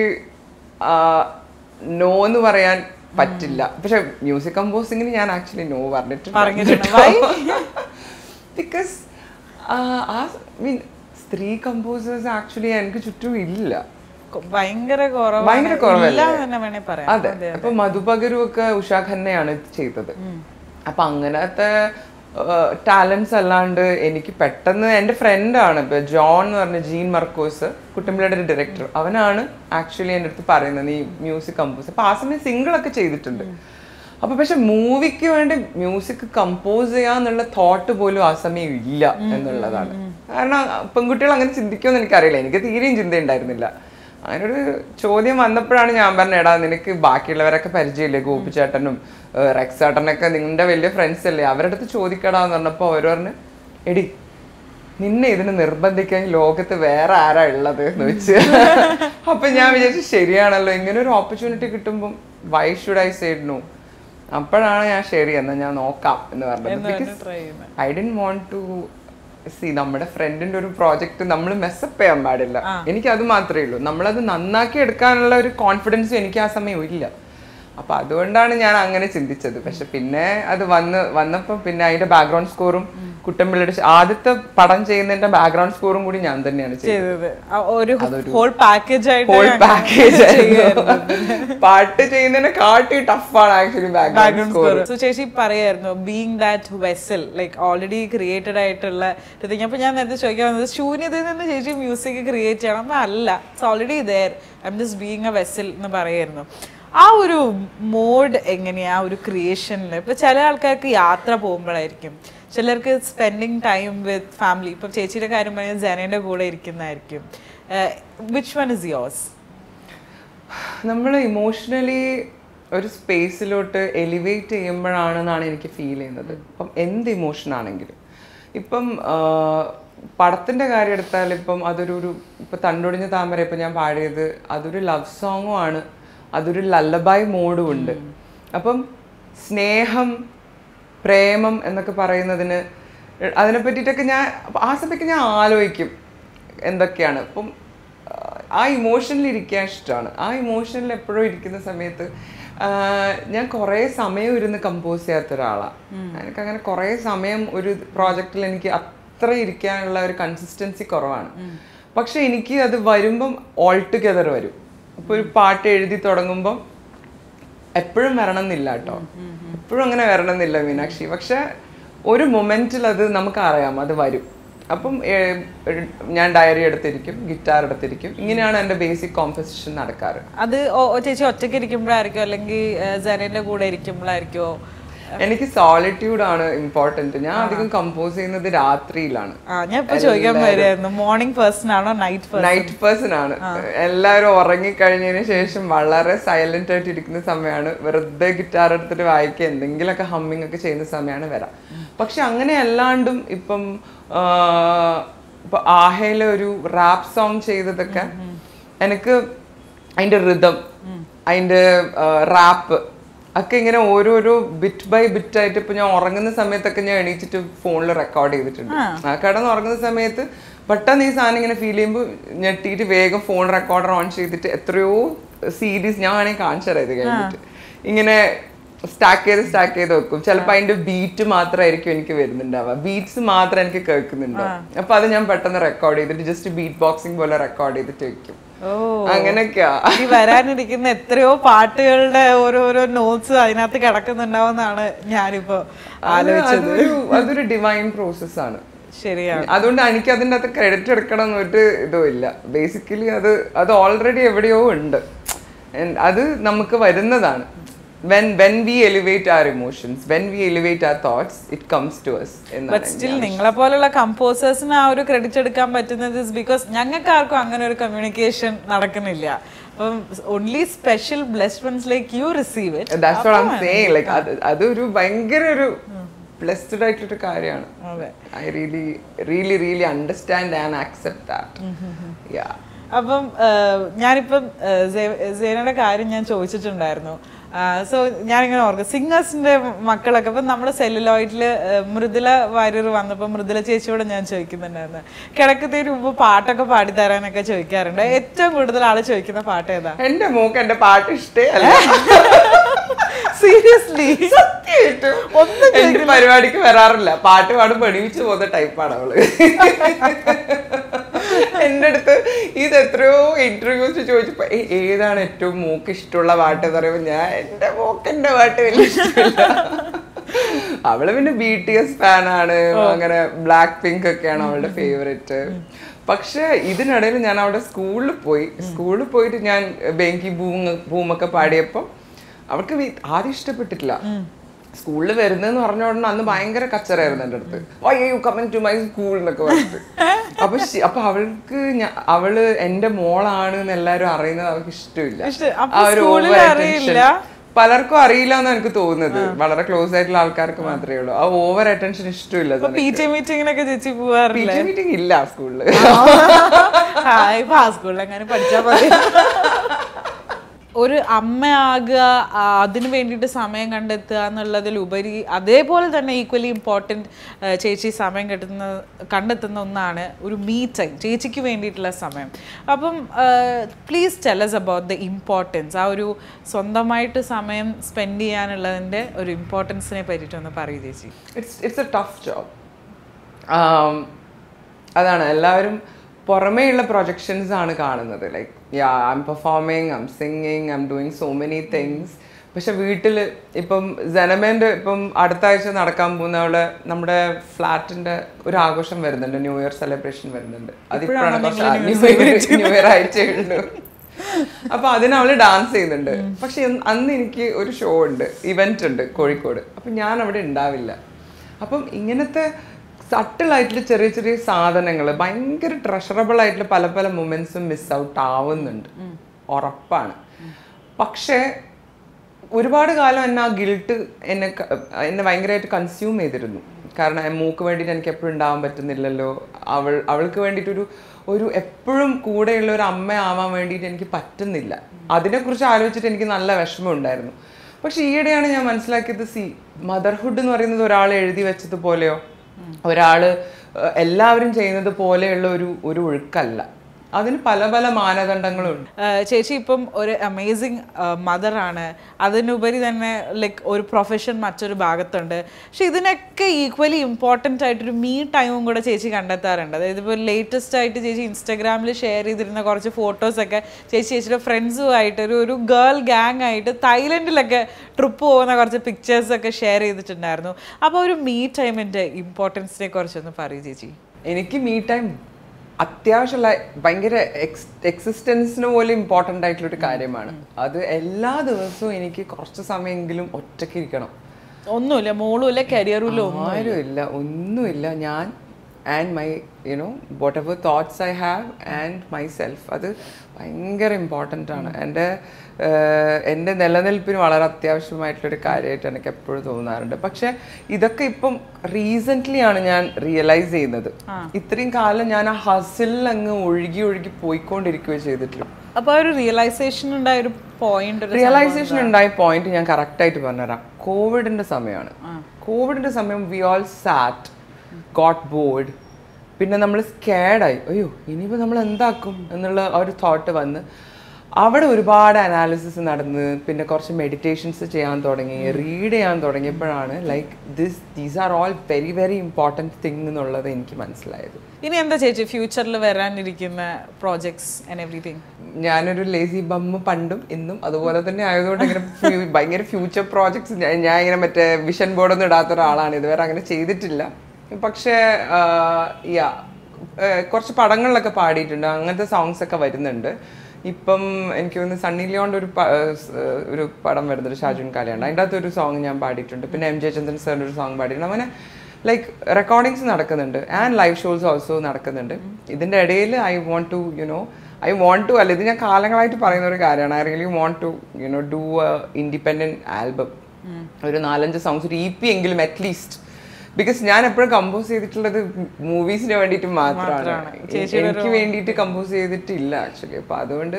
നോ എന്ന് പറയാൻ പറ്റില്ല പക്ഷെ മ്യൂസിക് കമ്പോസിങ്ങിന് ഞാൻ ആക്ച്വലി നോ പറഞ്ഞിട്ടുണ്ട്. പറഞ്ഞിട്ടുണ്ട് ബിക്കോസ് ആ മീൻ സ്ത്രീ കമ്പോസേഴ്സ് ആക്ച്വലി എനിക്ക് ചുറ്റും ഇല്ല ഭയങ്കര കുറവാണ് ഭയങ്കര കുറവല്ലേ? ഇല്ല എന്ന് തന്നെ വേണേ പറയാം അതെ അപ്പൊ മധുപകരും ഒക്കെ ഉഷാ ഖന്നയാണ് ഇത് ചെയ്തത് അപ്പൊ അങ്ങനത്തെ ടാലൻസ് അല്ലാണ്ട് എനിക്ക് പെട്ടെന്ന് എൻ്റെ ഫ്രണ്ടാണ് ഇപ്പൊ ജോൺ എന്ന് പറഞ്ഞ ജീൻ മർക്കോസ് കുട്ടമ്പിളയുടെ ഒരു ഡയറക്ടർ അവനാണ് ആക്ച്വലി എൻ്റെ അടുത്ത് പറയുന്നത് നീ മ്യൂസിക് കമ്പോസ് അപ്പൊ ആ സമയം സിംഗിൾ ഒക്കെ ചെയ്തിട്ടുണ്ട് അപ്പൊ പക്ഷെ മൂവിക്ക് വേണ്ടി മ്യൂസിക് കമ്പോസ് ചെയ്യാന്നുള്ള തോട്ട് പോലും ആ സമയം ഇല്ല എന്നുള്ളതാണ് കാരണം പെൺകുട്ടികൾ അങ്ങനെ ചിന്തിക്കുമെന്ന് എനിക്കറിയില്ല എനിക്ക് തീരെയും ചിന്തയുണ്ടായിരുന്നില്ല അങ്ങനൊരു ചോദ്യം വന്നപ്പോഴാണ് ഞാൻ പറഞ്ഞത് എടാ നിനക്ക് ബാക്കിയുള്ളവരൊക്കെ പരിചയമില്ലേ ഗോപിച്ചേട്ടനും ഏഹ് റെക്സേട്ടനൊക്കെ നിങ്ങളുടെ വലിയ ഫ്രണ്ട്സ് അല്ലേ അവരുടെ അടുത്ത് ചോദിക്കടാന്ന് പറഞ്ഞപ്പോൾ അവർ പറഞ്ഞു എടി നിന്നെ ഇതിന് നിർബന്ധിക്കാൻ ഈ ലോകത്ത് വേറെ ആരാ ഉള്ളത് എന്ന് വെച്ച് അപ്പൊ ഞാൻ വിചാരിച്ചു ശരിയാണല്ലോ ഇങ്ങനെ ഒരു ഓപ്പർച്യൂണിറ്റി കിട്ടുമ്പോൾ why should I side no അപ്പോഴാണ് ഞാൻ ശരി എന്നാ ഞാൻ നോക്കാം എന്ന് പറഞ്ഞത് ബിക്കോസ് ട്രൈ ചെയ്യുന്നത് I'd want to see നമ്മുടെ ഫ്രണ്ടിന്റെ ഒരു പ്രോജക്റ്റ് നമ്മൾ മെസ്സപ്പ് ചെയ്യാൻ പാടില്ല എനിക്ക് അത് മാത്രമേ ഉള്ളൂ നമ്മളത് നന്നാക്കി എടുക്കാനുള്ള ഒരു കോൺഫിഡൻസും എനിക്ക് ആ സമയം ഇല്ല അപ്പൊ അതുകൊണ്ടാണ് ഞാൻ അങ്ങനെ ചിന്തിച്ചത് പക്ഷെ പിന്നെ അത് വന്ന് വന്നപ്പോൾ പിന്നെ അതിന്റെ ബാക്ക്ഗ്രൗണ്ട് സ്കോറും കുട്ടമ്പിള്ളിയുടെ ശ- ആദ്യത്തെ പടം ചെയ്യുന്നതിന്റെ ബാക്ക്ഗ്രൗണ്ട് സ്കോറും കൂടി ഞാൻ തന്നെയാണ് ചെയ്തത് ചെയ്തത് ആ ഒരു ഹോൾ പാക്കേജ് ആയിട്ട് ഹോൾ ഞാൻ പാക്കേജ് പാട്ട് ചെയ്യുന്നതിനെ കാട്ടി ടഫാണ് ആക്ച്വലി ബാക്ക്ഗ്രൗണ്ട് സ്കോർ സോ ചേച്ചി പറയായിരുന്നു being that vessel like already created ആയിട്ടുള്ള ഒരു thing. അപ്പൊ ഞാൻ നേരത്തെ ചോദിക്കാൻ വന്നത് ശൂന്യതയിൽ നിന്ന് ചേച്ചി മ്യൂസിക് ക്രിയേറ്റ് ചെയ്യണം അപ്പൊ അല്ല it's already there I'm just being a vessel എന്ന് പറയായിരുന്നു ആ ഒരു മോഡ് എങ്ങനെയാ ആ ഒരു ക്രിയേഷനിൽ ഇപ്പൊ ചില ആൾക്കാർക്ക് യാത്ര പോകുമ്പോഴായിരിക്കും ചിലർക്ക് സ്പെൻഡിങ് ടൈം വിത്ത് ഫാമിലി ഇപ്പൊ ചേച്ചിയുടെ കാര്യം പറഞ്ഞാൽ ജനയുടെ കൂടെ ഇരിക്കുന്നതായിരിക്കും വിച്ച് വൺ ഇസ് യോസ് നമ്മൾ ഇമോഷണലി ഒരു സ്പേസിലോട്ട് എലിവേറ്റ് ചെയ്യുമ്പോഴാണെന്നാണ് എനിക്ക് ഫീൽ ചെയ്യുന്നത് ഇപ്പം എന്ത് ഇമോഷൻ ആണെങ്കിലും ഇപ്പം ആ, പടത്തിന്റെ കാര്യം എടുത്താൽ ഇപ്പം അതൊരു ഒരു ഇപ്പൊ തണ്ടൊടിഞ്ഞ താമര ഇപ്പം ഞാൻ പാടിയത് അതൊരു ലവ് സോങ്ങും ആണ് അതൊരു ലല്ലബായ് മോഡും ഉണ്ട് അപ്പം സ്നേഹം പ്രേമം എന്നൊക്കെ പറയുന്നതിന് അതിനെ പറ്റിയിട്ടൊക്കെ ഞാൻ ആ സമയത്ത് ഞാൻ ആലോചിക്കും എന്തൊക്കെയാണ് ഇപ്പം ആ ഇമോഷനിൽ ഇരിക്കാൻ ഇഷ്ടമാണ് ആ ഇമോഷനിൽ എപ്പോഴും ഇരിക്കുന്ന സമയത്ത് ആ, ഞാൻ കുറേ സമയം ഇരുന്ന് കമ്പോസ് ചെയ്യാത്ത ഒരാളാണ് എനിക്ക് അങ്ങനെ കുറേ സമയം ഒരു പ്രോജക്റ്റിൽ എനിക്ക് അത്ര ഇരിക്കാനുള്ള ഒരു കൺസിസ്റ്റൻസി കുറവാണ് പക്ഷെ എനിക്ക് അത് വരുമ്പം ഓൾ ടുഗെദർ വരും ഇപ്പൊ ഒരു പാട്ട് എഴുതി തുടങ്ങുമ്പം എപ്പോഴും വരണം എന്നില്ല കേട്ടോ എപ്പോഴും അങ്ങനെ വരണം എന്നില്ല മീനാക്ഷി പക്ഷെ ഒരു മൊമെന്റിൽ അത് നമുക്ക് അറിയാം അത് വരും അപ്പം ഏർ, ഞാൻ ഡയറി എടുത്തിരിക്കും ഗിറ്റാർ എടുത്തിരിക്കും ഇങ്ങനെയാണ് എൻ്റെ ബേസിക് കോമ്പസിഷൻ നടക്കാറ് അത് ഓ- ഓ ചേച്ചി ഒറ്റയ്ക്ക് ഇരിക്കുമ്പോഴായിരിക്കോ അല്ലെങ്കിൽ ജനന്റെ കൂടെ ഇരിക്കുമ്പോഴായിരിക്കോ എനിക്ക് സോളിറ്റ്യൂഡ് ആണ് ഇമ്പോർട്ടന്റ് ഞാൻ അധികം കമ്പോസ് ചെയ്യുന്നത് രാത്രിയിലാണ് ആ ഞാൻ ഇപ്പൊ ചോദിക്കാൻ വരുമായിരുന്നു മോർണിംഗ് പേഴ്സൺ ആണോ നൈറ്റ് പേഴ്സൺ നൈറ്റ് പേഴ്സൺ ആണ് എല്ലാവരും ഉറങ്ങിക്കഴിഞ്ഞതിന് ശേഷം വളരെ സൈലന്റ് ആയിട്ട് ഇരിക്കുന്ന സമയമാണ് വെറുതെ ഗിറ്റാർ എടുത്തിട്ട് വായിക്കുക എന്തെങ്കിലുമൊക്കെ ഹമ്മിങ് ഒക്കെ ചെയ്യുന്ന സമയമാണ് വരാം പക്ഷെ അങ്ങനെ അല്ലാണ്ടും ഇപ്പം ആ, ഇപ്പൊ ആഹയിലെ ഒരു റാപ്പ് സോങ് ചെയ്തതൊക്കെ എനിക്ക് അതിന്റെ റിതം അതിന്റെ റാപ്പ് ഒക്കെ ഇങ്ങനെ ഓരോരോ ബിറ്റ് ബൈ ബിറ്റ് ആയിട്ട് ഇപ്പൊ ഞാൻ ഉറങ്ങുന്ന സമയത്തൊക്കെ ഞാൻ എണീച്ചിട്ട് ഫോണിൽ റെക്കോർഡ് ചെയ്തിട്ടുണ്ട് ആ കിടന്ന് ഉറങ്ങുന്ന സമയത്ത് പെട്ടെന്ന് ഈ സാധനം ഇങ്ങനെ ഫീൽ ചെയ്യുമ്പോൾ ഞെട്ടിയിട്ട് വേഗം ഫോൺ റെക്കോർഡർ ഓൺ ചെയ്തിട്ട് എത്രയോ സീരീസ് ഞാൻ വേണമെങ്കിൽ കാണിച്ചു തരാം ഇത് കഴിഞ്ഞിട്ട് ഇങ്ങനെ സ്റ്റാക്ക് ചെയ്ത് സ്റ്റാക്ക് ചെയ്ത് വെക്കും ചിലപ്പോൾ അതിന്റെ ബീറ്റ് മാത്രമായിരിക്കും എനിക്ക് വരുന്നുണ്ടാവുക ബീറ്റ്സ് മാത്രം എനിക്ക് കേൾക്കുന്നുണ്ടാവും അപ്പൊ അത് ഞാൻ പെട്ടെന്ന് റെക്കോർഡ് ചെയ്തിട്ട് ജസ്റ്റ് ബീറ്റ് ബോക്സിംഗ് പോലെ റെക്കോർഡ് ചെയ്തിട്ട് വെക്കും ഓ അങ്ങനെയൊക്കെയാ ഈ വരാനിരിക്കുന്ന എത്രയോ പാട്ടുകളുടെ ഓരോരോ നോട്ട്സ് അതിനകത്ത് കിടക്കുന്നുണ്ടാവുമെന്നാണ് ഞാനിപ്പോ ആലോചിച്ചത് അതൊരു അതൊരു ഡിവൈൻ പ്രോസസ് ആണ് ശരിയാണ് അതുകൊണ്ട് എനിക്ക് അതിൻ്റെ അകത്ത് ക്രെഡിറ്റ് എടുക്കണം എന്ന് ഒരു ഇതും ഇല്ല ബേസിക്കലി അത് അത് ഓൾറെഡി എവിടെയോ ഉണ്ട് And അത് നമുക്ക് വരുന്നതാണ് when when we elevate our emotions when we elevate our thoughts it comes to us എന്നാണ് ബട്ട് സ്റ്റിൽ നിങ്ങളെ പോലുള്ള കമ്പോസേഴ്സിന് ആ ഒരു ക്രെഡിറ്റ് എടുക്കാൻ പറ്റുന്നത് ബിക്കോസ് ഞങ്ങൾക്ക് ആർക്കും അങ്ങനെ ഒരു കമ്മ്യൂണിക്കേഷൻ നടക്കുന്നില്ല അപ്പം only special blessed ones like you receive it that's what I'm saying like അത് അതൊരു ഭയങ്കര ഒരു ബ്ലെസ്ഡ് ആയിട്ടൊരു കാര്യമാണ് അതെ I really really really understand and accept that ya അപ്പം ആഹ്, ഞാനിപ്പം ആഹ്, സേ- സേനയുടെ കാര്യം ഞാൻ ചോദിച്ചിട്ടുണ്ടായിരുന്നു സോ ഞാനിങ്ങനെ ഓർക്കും സിംഗേഴ്സിന്റെ മക്കളൊക്കെ ഇപ്പം നമ്മുടെ സെല്ലുലോയിഡിൽ മൃദുല വാര്യർ വന്നപ്പോൾ മൃദുല ചേച്ചിയോട് ഞാൻ ചോദിക്കുന്നുണ്ടായിരുന്നു കിടക്കത്തിന് മുമ്പ് പാട്ടൊക്കെ പാടിത്തരാനൊക്കെ ചോദിക്കാറുണ്ട് ഏറ്റവും കൂടുതൽ ആള് ചോദിക്കുന്ന പാട്ട് ഏതാ എന്റെ മോക്ക് എന്റെ പാട്ട് ഇഷ്ടേ അല്ല സീരിയസ്ലി സത്യമായിട്ടും എന്റെ പരിപാടിക്ക് വരാറില്ല പാട്ട് പാടും പഠിപ്പിച്ചു പോകുന്ന ടൈപ്പാണ് അവള് എന്റെ അടുത്ത് ഇത് എത്രയോ ഇന്റർവ്യൂസ് ചോദിച്ചപ്പോ "ഏ, ഏതാണ് ഏറ്റവും മോക്ക് ഇഷ്ടമുള്ള പാട്ട് എന്ന് പറയുമ്പോ ഞാൻ എന്റെ മോക്കെന്റെ പാട്ട് വലിയ ഇഷ്ടമില്ല അവള് പിന്നെ ബി ടി എസ് ഫാനാണ് അങ്ങനെ ബ്ലാക്ക് പിങ്ക് ഒക്കെയാണ് അവളുടെ ഫേവറേറ്റ് പക്ഷെ ഇതിനിടയിൽ ഞാൻ അവിടെ സ്കൂളിൽ പോയി സ്കൂളിൽ പോയിട്ട് ഞാൻ ബെങ്കി ബൂം ബൂമൊക്കെ പാടിയപ്പോൾ അവൾക്ക് വി- ആദ്യം ഇഷ്ടപ്പെട്ടിട്ടില്ല സ്കൂളിൽ വരുന്നതെന്ന് പറഞ്ഞ ഉടനെ അന്ന് ഭയങ്കര കച്ചറായിരുന്നു എൻ്റെ അടുത്ത് why you coming to my school എന്നൊക്കെ പറഞ്ഞിട്ട് അപ്പൊ ശി- അപ്പൊ അവൾക്ക് ഞാ- അവള് എന്റെ മോളാണ് എന്ന് എല്ലാരും അറിയുന്നത് അവൾക്ക് ഇഷ്ടമില്ല ഇഷ്ട- അപ്പൊ ആ ഒരു സ്കൂളിൽ over attention. അറിയില്ല? പലർക്കും അറിയില്ല എന്ന് എനിക്ക് തോന്നുന്നത് വളരെ ക്ലോസ് ആയിട്ടുള്ള ആൾക്കാർക്ക് മാത്രമേ ഉള്ളൂ ആ ഓവർ അറ്റൻഷൻ ഇഷ്ടമില്ല പി ടി മീറ്റിങ്ങിനൊക്കെ ചേച്ചി പോവാറില്ല മീറ്റിംഗ് ഇല്ല സ്കൂളില് ഇപ്പൊ ആ സ്കൂളിൽ അങ്ങനെ പഠിച്ചാ മതി ഒരു അമ്മയാകുക ആ, അതിന് വേണ്ടിയിട്ട് സമയം കണ്ടെത്തുക എന്നുള്ളതിലുപരി അതേപോലെ തന്നെ ഈക്വലി ഇമ്പോർട്ടൻറ്റ് ചേച്ചി സമയം കെട്ടുന്ന കണ്ടെത്തുന്ന ഒന്നാണ് ഒരു മീ ടൈം ചേച്ചിക്ക് വേണ്ടിയിട്ടുള്ള സമയം അപ്പം please tell us about the importance ആ ഒരു സ്വന്തമായിട്ട് സമയം സ്പെൻഡ് ചെയ്യാനുള്ളതിൻ്റെ ഒരു ഇമ്പോർട്ടൻസിനെ പറ്റിയിട്ടൊന്ന് പറയൂ ചേച്ചി it's it's a tough job അതാണ് എല്ലാവരും പുറമേയുള്ള പ്രൊജക്ഷൻസ് ആണ് കാണുന്നത് like ya I'm performing I'm singing I'm doing so many things പക്ഷെ വീട്ടിൽ ഇപ്പം ജനമേൻ്റെ ഇപ്പം അടുത്ത ആഴ്ച നടക്കാൻ പോകുന്ന അവളെ നമ്മുടെ ഫ്ലാറ്റിന്റെ ഒരു ആഘോഷം വരുന്നുണ്ട് ന്യൂ ഇയർ സെലിബ്രേഷൻ വരുന്നുണ്ട് അതിപ്പോഴാണ് കുറച്ച് ന്യൂ ഇയർ ആയിട്ടേ ഉള്ളൂ അപ്പൊ അതിന് അവള് ഡാൻസ് ചെയ്യുന്നുണ്ട് പക്ഷെ ഇന്ന് അന്ന് എനിക്ക് ഒരു ഷോ ഉണ്ട് ഇവന്റ് ഉണ്ട് കോഴിക്കോട് അപ്പൊ ഞാൻ അവിടെ ഉണ്ടാവില്ല അപ്പം ഇങ്ങനത്തെ സട്ടിൽ ആയിട്ടുള്ള ചെറിയ ചെറിയ സാധനങ്ങൾ ഭയങ്കര ട്രഷറബിൾ ആയിട്ടുള്ള പല പല മൊമെന്റ്സും മിസ് ഔട്ട് ആവുന്നുണ്ട് ഉറപ്പാണ് പക്ഷേ ഒരുപാട് കാലം എന്നെ ആ ഗിൽട്ട് എന്നെ ക- എന്നെ ഭയങ്കരമായിട്ട് കൺസ്യൂം ചെയ്തിരുന്നു കാരണം മൂക്ക് വേണ്ടിയിട്ട് എനിക്ക് എപ്പോഴും ഉണ്ടാവാൻ പറ്റുന്നില്ലല്ലോ അവൾ അവൾക്ക് വേണ്ടിയിട്ടൊരു ഒരു എപ്പോഴും കൂടെയുള്ള ഒരു അമ്മ ആവാൻ വേണ്ടിയിട്ട് എനിക്ക് പറ്റുന്നില്ല അതിനെക്കുറിച്ച് ആലോചിച്ചിട്ട് എനിക്ക് നല്ല വിഷമം ഉണ്ടായിരുന്നു പക്ഷെ ഈയിടെയാണ് ഞാൻ മനസ്സിലാക്കിയത് സി മദർഹുഡ് എന്ന് പറയുന്നത് ഒരാൾ എഴുതി വെച്ചതുപോലെയോ ഒരാള് ഏഹ്, എല്ലാവരും ചെയ്യുന്നത് പോലെയുള്ള ഒരു ഒരു ഒഴുക്കല്ല അതിന് പല പല മാനദണ്ഡങ്ങളുണ്ട് ആഹ് ചേച്ചി ഇപ്പം ഒരു അമേസിങ് മദറാണ് അതിനുപരി തന്നെ ലൈക്ക് ഒരു പ്രൊഫഷൻ മറ്റൊരു ഭാഗത്തുണ്ട് പക്ഷെ ഇതിനൊക്കെ ഈക്വലി ഇമ്പോർട്ടൻ്റ് ആയിട്ടൊരു മീ ടൈമും കൂടെ ചേച്ചി കണ്ടെത്താറുണ്ട് അതായത് ഇപ്പോൾ ലേറ്റസ്റ്റ് ആയിട്ട് ചേച്ചി ഇൻസ്റ്റാഗ്രാമിൽ ഷെയർ ചെയ്തിരുന്ന കുറച്ച് ഫോട്ടോസൊക്കെ ചേച്ചി ചേച്ചിയുടെ ഫ്രണ്ട്സുമായിട്ട് ഒരു ഒരു ഗേൾ ഗ്യാങ് ആയിട്ട് തായ്ലൻഡിലൊക്കെ ട്രിപ്പ് പോകുന്ന കുറച്ച് പിക്ചേഴ്സൊക്കെ ഷെയർ ചെയ്തിട്ടുണ്ടായിരുന്നു അപ്പോൾ ഒരു മീ ടൈമിൻ്റെ ഇമ്പോർട്ടൻസിനെ കുറിച്ചൊന്ന് പറയൂ ചേച്ചി എനിക്ക് മീ ടൈം അത്യാവശ്യമുള്ള ഭയങ്കര എക്സ് എക്സിസ്റ്റൻസിന് പോലും ഇമ്പോർട്ടൻ്റ് ആയിട്ടുള്ള ഒരു കാര്യമാണ് അത് എല്ലാ ദിവസവും എനിക്ക് കുറച്ച് സമയമെങ്കിലും ഒറ്റയ്ക്ക് ഇരിക്കണം ഒന്നുമില്ല മോളും ഇല്ല കരിയറും ഇല്ല ആരും ഇല്ല ഒന്നുമില്ല ഞാൻ and my you know whatever thoughts I have and myself അത് ഭയങ്കര ഇമ്പോർട്ടൻ്റ് ആണ് എൻ്റെ ഏഹ്, എൻ്റെ നിലനിൽപ്പിന് വളരെ അത്യാവശ്യമായിട്ടുള്ളൊരു കാര്യമായിട്ട് എനിക്ക് എപ്പോഴും തോന്നാറുണ്ട് പക്ഷെ ഇതൊക്കെ ഇപ്പം റീസെൻ്റ്ലി ആണ് ഞാൻ റിയലൈസ് ചെയ്യുന്നത് ഇത്രയും കാലം ഞാൻ ആ ഹസിൽ അങ്ങ് ഒഴുകി ഒഴുകി പോയിക്കൊണ്ടിരിക്കുകയോ ചെയ്തിട്ടുള്ളൂ അപ്പൊ ആ ഒരു റിയലൈസേഷൻ ഉണ്ടായ ഒരു പോയിന്റ് ഒരു റിയലൈസേഷൻ ഉണ്ടായ പോയിന്റ് ഞാൻ കറക്റ്റ് ആയിട്ട് പറഞ്ഞുതരാം കോവിഡിന്റെ സമയമാണ് കോവിഡിന്റെ സമയം we all sat got bored പിന്നെ നമ്മൾ സ്കാഡായി അയ്യോ ഇനിയിപ്പോൾ നമ്മൾ എന്താക്കും എന്നുള്ള ആ ഒരു തോട്ട് വന്ന് അവിടെ ഒരുപാട് അനാലിസിസ് നടന്ന് പിന്നെ കുറച്ച് മെഡിറ്റേഷൻസ് ചെയ്യാൻ തുടങ്ങി റീഡ് ചെയ്യാൻ തുടങ്ങിയപ്പോഴാണ് like this these are all very very important thing എന്നുള്ളത് എനിക്ക് മനസ്സിലായത് ഇനി എന്താ ചേച്ചി ഫ്യൂച്ചറിൽ വരാനിരിക്കുന്ന പ്രോജക്ട്സ് ആൻഡ് എവറിഥിങ് ഞാനൊരു ലേസി ബമ്മ് പണ്ടും ഇന്നും അതുപോലെ തന്നെ ആയതുകൊണ്ട് ഇങ്ങനെ ഫ്യൂ- ഭയങ്കര ഫ്യൂച്ചർ പ്രോജക്ട്സ് ഞാൻ ഇങ്ങനെ മറ്റേ വിഷൻ ബോർഡൊന്നും ഇടാത്ത ഒരാളാണ് ഇതുവരെ അങ്ങനെ ചെയ്തിട്ടില്ല പക്ഷേ യാ കുറച്ച് പടങ്ങളിലൊക്കെ പാടിയിട്ടുണ്ട് അങ്ങനത്തെ സോങ്സ് ഒക്കെ വരുന്നുണ്ട് ഇപ്പം എനിക്ക് തോന്നുന്നു സണ്ണി ലിയോണ്ട് ഒരു പ- ഏഹ് സ് ഏഹ് ഒരു പടം വരുന്നുണ്ട് ഷാജുൻ കാലയാണ് അതിൻ്റെ അകത്ത് ഒരു സോങ് ഞാൻ പാടിയിട്ടുണ്ട് പിന്നെ എം ജെ ചന്ദ്രൻ സാറിൻ്റെ ഒരു സോങ് പാടിയിട്ടുണ്ട് അങ്ങനെ ലൈക്ക് റെക്കോർഡിങ്സ് നടക്കുന്നുണ്ട് ആൻഡ് ലൈവ് ഷോസ് ഓൾസോ നടക്കുന്നുണ്ട് ഇതിൻ്റെ ഇടയിൽ I want to you know I want to അല്ല ഇത് ഞാൻ കാലങ്ങളായിട്ട് പറയുന്ന ഒരു കാര്യമാണ് I really want to you know do independent album ഒരു നാലഞ്ച് സോങ്സ് ഒരു ഇ പി എങ്കിലും അറ്റ്ലീസ്റ്റ് ബിക്കോസ് ഞാൻ എപ്പോഴും കമ്പോസ് ചെയ്തിട്ടുള്ളത് മൂവീസിന് വേണ്ടിയിട്ട് മാത്രമാണ് എനിക്ക് വേണ്ടിയിട്ട് കമ്പോസ് ചെയ്തിട്ടില്ല ആക്ച്വലി അപ്പൊ അതുകൊണ്ട്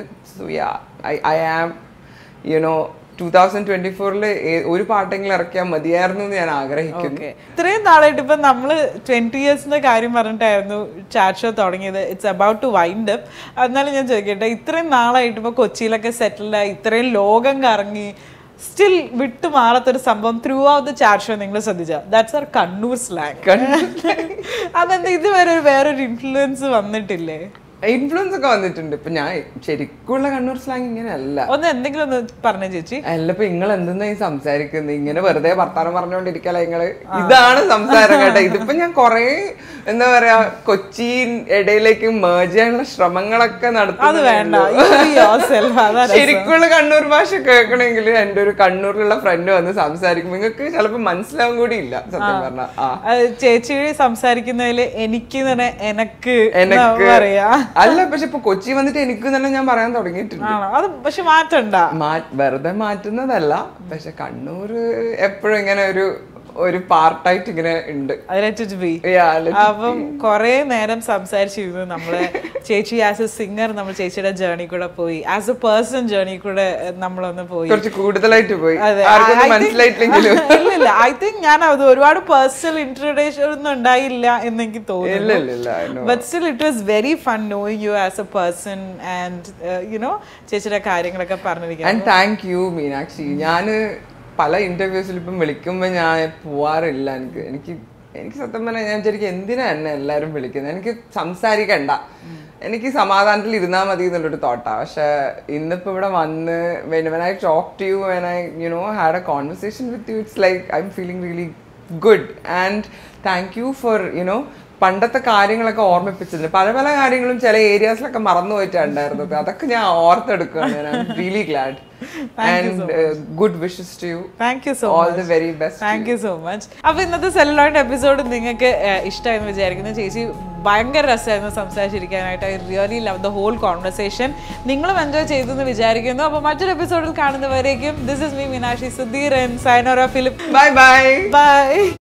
I am you know two thousand twenty ഫോറിൽ ഒരു പാട്ടെങ്കിലും ഇറക്കിയാൽ മതിയായിരുന്നു എന്ന് ഞാൻ ആഗ്രഹിക്കുന്നു ഓക്കെ ഇത്രയും നാളായിട്ട് ഇപ്പൊ നമ്മള് ട്വന്റി ഇയേഴ്സിന്റെ കാര്യം പറഞ്ഞിട്ടായിരുന്നു ചാറ്റ് ഷോ തുടങ്ങിയത് it's about to wind up എന്നാലും ഞാൻ ചോദിക്കട്ടെ ഇത്രയും നാളായിട്ട് ഇപ്പൊ കൊച്ചിയിലൊക്കെ സെറ്റിൽഡ് ആയി ഇത്രയും ലോകം കറങ്ങി സ്റ്റിൽ വിട്ടു മാറാത്തൊരു സംഭവം throughout the chat show നിങ്ങൾ ശ്രദ്ധിച്ച ദാറ്റ്സ് ആർ കണ്ണൂർ സ്ലാങ് അതെന്താ ഇതുവരെ ഒരു വേറൊരു ഇൻഫ്ലുവൻസ് വന്നിട്ടില്ലേ ഇൻഫ്ലുവൻസ് ഒക്കെ വന്നിട്ടുണ്ട് ഇപ്പൊ ഞാൻ ശരിക്കുള്ള കണ്ണൂർ സ്ലാങ് ഇങ്ങനെ അല്ല ഒന്ന് എന്തെങ്കിലും ഒന്ന് പറഞ്ഞ ചേച്ചി അല്ല ഇപ്പൊ നിങ്ങൾ എന്തെന്നാ ഈ സംസാരിക്കുന്നത് ഇങ്ങനെ വെറുതെ വർത്താനം പറഞ്ഞുകൊണ്ടിരിക്കല നിങ്ങള് ഇതാണ് സംസാരം കേട്ടോ ഇതിപ്പോ ഞാൻ കൊറേ എന്താ പറയാ കൊച്ചി ഇടയിലേക്ക് മേജ് ചെയ്യാനുള്ള ശ്രമങ്ങളൊക്കെ അത് നടത്തുന്നത് വേണ്ട You be yourself. അതാ രസം. ശരിക്കുള്ള കണ്ണൂർ ഭാഷ കേൾക്കണമെങ്കിൽ എന്റെ ഒരു കണ്ണൂരിലുള്ള ഫ്രണ്ട് വന്ന് സംസാരിക്കും നിങ്ങൾക്ക് ചിലപ്പോ മനസ്സിലാവും കൂടി ഇല്ല സത്യം പറഞ്ഞ ആ അത് ചേച്ചി സംസാരിക്കുന്നതില് എനിക്ക് തന്നെ എനക്ക് എന്നാ എനക്ക് പറയാ അല്ല പക്ഷെ ഇപ്പൊ കൊച്ചി വന്നിട്ട് എനിക്ക് തന്നെ ഞാൻ പറയാൻ തുടങ്ങിയിട്ടുണ്ട് ആണോ അത് പക്ഷെ മാറ്റണ്ട മാ- വെറുതെ മാറ്റുന്നതല്ല പക്ഷെ കണ്ണൂര് എപ്പോഴും ഇങ്ങനെ ഒരു ഒരു പാർട്ടായിട്ട് ഇങ്ങനെ ഉണ്ട് അതിലേറ്റ് ബി Yeah, let it അപ്പം കൊറേ നേരം സംസാരിച്ചിരുന്നു നമ്മള് ചേച്ചി ആസ് എ സിംഗർ നമ്മൾ ചേച്ചിയുടെ ജേർണി കൂടെ പോയി ആസ് എ പേഴ്സൺ ജേർണി കൂടെ എഹ്, നമ്മളൊന്ന് പോയി കുറച്ച് കൂടുതലായിട്ട് പോയി അതെ. ആർക്കൊന്നും I- I think- മനസ്സിലായിട്ടില്ലെങ്കിലും ഇല്ലില്ല ഐ തിങ്ക് ഞാൻ അത് ഒരുപാട് പേഴ്സണൽ ഇൻട്രഡക്ഷൻ ഒന്നും ഉണ്ടായില്ല എന്ന് എനിക്ക് ഇല്ല തോന്നുന്നു ഇല്ല ഇല്ല I know. But still it was very fun knowing you as a person and you know ചേച്ചിയുടെ കാര്യങ്ങളൊക്കെ പറഞ്ഞിരിക്കുന്നത് ആൻഡ് താങ്ക് യു മീനാക്ഷി ഞാന് പല ഇന്റർവ്യൂസിൽ ഇപ്പം വിളിക്കുമ്പോൾ ഞാൻ പോവാറില്ല എനിക്ക് എനിക്ക് എനിക്ക് സത്യം പറഞ്ഞാൽ ഞാൻ വിചാരിക്കും എന്തിനാ എന്നെ എല്ലാവരും വിളിക്കുന്നത് എനിക്ക് സംസാരിക്കണ്ട എനിക്ക് സമാധാനത്തിൽ ഇരുന്നാൽ മതി എന്നുള്ളൊരു തോട്ടാ പക്ഷെ ഇന്നിപ്പോ ഇവിടെ വന്ന് when when I talk to you when I you know had a conversation with you it's like I'm feeling really good and thank you for you know പണ്ടത്തെ കാര്യങ്ങളൊക്കെ ഓർമ്മിപ്പിച്ചത് പല പല കാര്യങ്ങളും ചില ഏരിയാസിലൊക്കെ മറന്നു പോയിട്ടുണ്ടായിരുന്നത് അതൊക്കെ ഞാൻ ഓർത്തെടുക്കുകയാണ് really glad and good wishes to you thank you so all the very best thank you so much അപ്പൊ ഇന്നത്തെ സെല്ലോയിഡ് എപ്പിസോഡ് നിങ്ങൾക്ക് ഇഷ്ടമായെന്ന് വിചാരിക്കുന്നു ചേച്ചി ഭയങ്കര രസമായിരുന്നു സംസാരിച്ചിരിക്കാനായിട്ട് I really love the whole conversation നിങ്ങളും എൻജോയ് ചെയ്തു എന്ന് വിചാരിക്കുന്നു അപ്പൊ മറ്റൊരു എപ്പിസോഡിൽ കാണുന്നവരേക്കും this is me Meenakshi Sudheer and Sainora Philip bye bye by